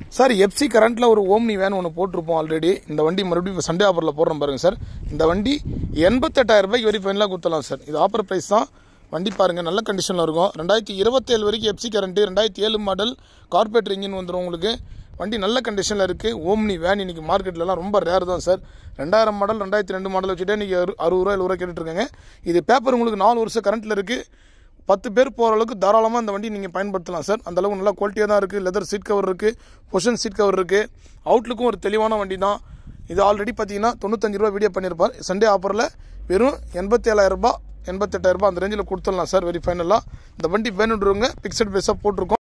sir FC கரண்ட்டில் ஒரு omni van ஒன்று போட்டிருப்போம் ஆல்ரெடி இந்த வண்டி மறுபடியும் இப்போ சண்டே ஆஃபரில் போடுறோம் பாருங்க சார் இந்த வண்டி எண்பத்தெட்டாயிரம் ரூபாய்க்கு வெரி ஃபைனலாக கொடுத்தலாம் சார் இது ஆஃபர் ப்ரைஸ் தான் வண்டி பாருங்கள் நல்ல கண்டிஷனில் இருக்கும் ரெண்டாயிரத்தி இருபத்தேழு வரைக்கும் எஃப்சி கரண்ட்டு ரெண்டாயிரத்தி ஏழு மாடல் கார்பரேட்டர் இன்ஜின் வந்துடும் உங்களுக்கு வண்டி நல்ல கண்டிஷனில் இருக்குது ஓம்னி வேன் இன்றைக்கி மார்க்கெட்லலாம் ரொம்ப ரேர் தான் சார் ரெண்டாயிரம் மாடல் ரெண்டாயிரத்தி ரெண்டு மாடல் வச்சுட்டே இன்றைக்கி அறுபது ரூபா எழுபது ரூபா கேட்டுட்ருக்காங்க இது பேப்பர் உங்களுக்கு நாலு வருஷம் கரண்ட்டில் இருக்குது பத்து பேர் போகிற அளவுக்கு தாராளமாக இந்த வண்டி நீங்கள் பயன்படுத்தலாம் சார் அந்த அளவுக்கு நல்லா குவாலிட்டியாக தான் இருக்குது லெதர் சீட் கவர் இருக்குது பொஷன் சீட் கவர் இருக்குது அவுட்லுக்கும் ஒரு தெளிவான வண்டி தான் இது ஆல்ரெடி பார்த்தீங்கன்னா தொண்ணூத்தஞ்சு ரூபா வீடியோ பண்ணியிருப்பார் சண்டே ஆஃபரில் வெறும் எண்பத்தேழாயிரம் ரூபாய் எண்பத்தெட்டாயிரம் ரூபாய் அந்த ரேஞ்சில் கொடுத்துடலாம் சார் வெரி ஃபைனலாக இந்த வண்டி வேணுன்றவங்க பிக்சட் பேஸாக போட்டிருக்கோம்